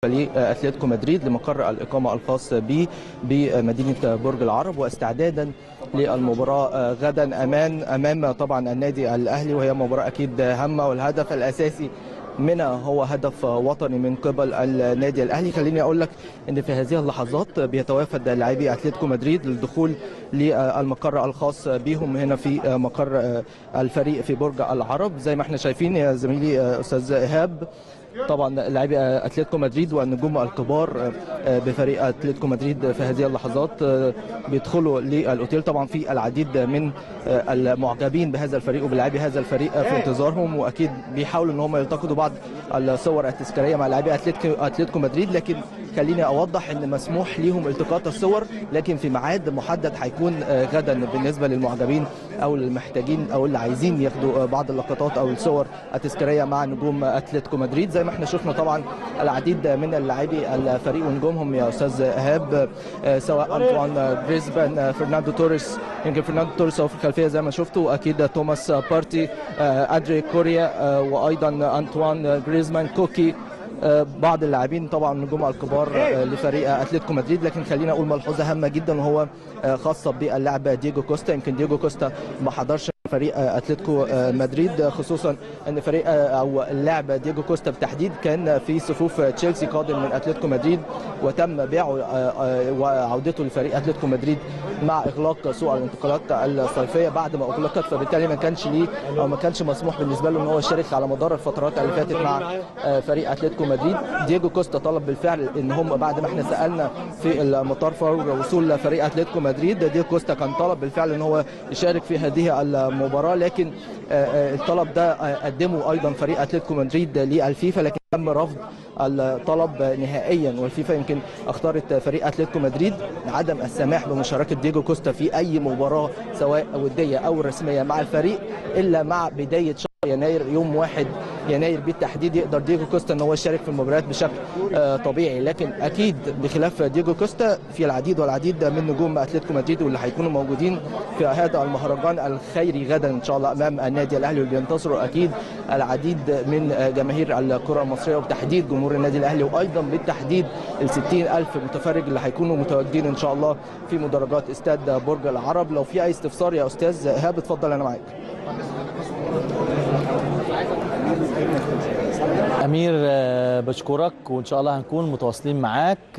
لاتلتيكو مدريد لمقر الاقامه الخاص به بمدينه برج العرب واستعدادا للمباراه غدا امان امام طبعا النادي الاهلي وهي مباراه اكيد هامه والهدف الاساسي منها هو هدف وطني من قبل النادي الاهلي خليني اقول لك ان في هذه اللحظات بيتوافد لاعبي اتلتيكو مدريد للدخول للمقر الخاص بهم هنا في مقر الفريق في برج العرب زي ما احنا شايفين يا زميلي استاذ ايهاب طبعا لاعبي اتلتيكو مدريد والنجوم الكبار بفريق اتلتيكو مدريد في هذه اللحظات بيدخلوا للاوتيل طبعا في العديد من المعجبين بهذا الفريق وبلاعبي هذا الفريق في انتظارهم واكيد بيحاولوا ان هم يلتقطوا بعض الصور التذكاريه مع لاعبي اتلتيكو اتلتيكو مدريد لكن خليني اوضح ان مسموح ليهم التقاط الصور لكن في ميعاد محدد هيكون غدا بالنسبه للمعجبين او المحتاجين او اللي عايزين ياخدوا بعض اللقطات او الصور التذكاريه مع نجوم اتلتيكو مدريد زي ما احنا شفنا طبعا العديد من لاعبي الفريق ونجومهم يا استاذ ايهاب سواء انطوان جريزبان فرناندو توريس يمكن فرناندو توريس هو في الخلفيه زي ما شفتوا واكيد توماس بارتي ادري كوريا وايضا انطوان جريزمان كوكي بعض اللاعبين طبعا النجوم الكبار لفريق اتلتيكو مدريد لكن خلينا اقول ملحوظه هامه جدا وهو خاصه باللاعب دييجو كوستا يمكن دييجو كوستا ما حضرش فريق اتلتيكو مدريد خصوصا ان فريق او اللاعب دييجو كوستا بالتحديد كان في صفوف تشيلسي قادم من اتلتيكو مدريد وتم بيعه وعودته لفريق اتلتيكو مدريد مع اغلاق سوق الانتقالات الصيفيه بعد ما اغلقت فبالتالي ما كانش ليه او ما كانش مسموح بالنسبه له ان هو يشارك على مدار الفترات اللي فاتت مع فريق اتلتيكو مدريد دييجو كوستا طلب بالفعل ان هم بعد ما احنا سالنا في المطار فور وصول فريق اتلتيكو مدريد دييجو كوستا كان طلب بالفعل ان هو يشارك في هذه المباراه لكن الطلب ده قدمه ايضا فريق اتلتيكو مدريد للفيفا لكن تم رفض الطلب نهائيا والفيفا يمكن اختارت فريق اتلتيكو مدريد عدم السماح بمشاركه دييجو كوستا في اي مباراه سواء وديه او رسميه مع الفريق الا مع بدايه شهر يناير يوم 1 يناير بالتحديد يقدر دييجو كوستا ان هو يشارك في المباريات بشكل طبيعي لكن اكيد بخلاف دييجو كوستا في العديد والعديد من نجوم اتلتيكو مدريد واللي هيكونوا موجودين في هذا المهرجان الخيري غدا ان شاء الله امام النادي الاهلي واللي بينتصروا اكيد العديد من جماهير الكره المصريه وبالتحديد جمهور النادي الاهلي وايضا بالتحديد ال 60000 متفرج اللي هيكونوا متواجدين ان شاء الله في مدرجات استاد برج العرب لو في اي استفسار يا استاذ ايهاب اتفضل انا معاك امير بشكرك وان شاء الله هنكون متواصلين معاك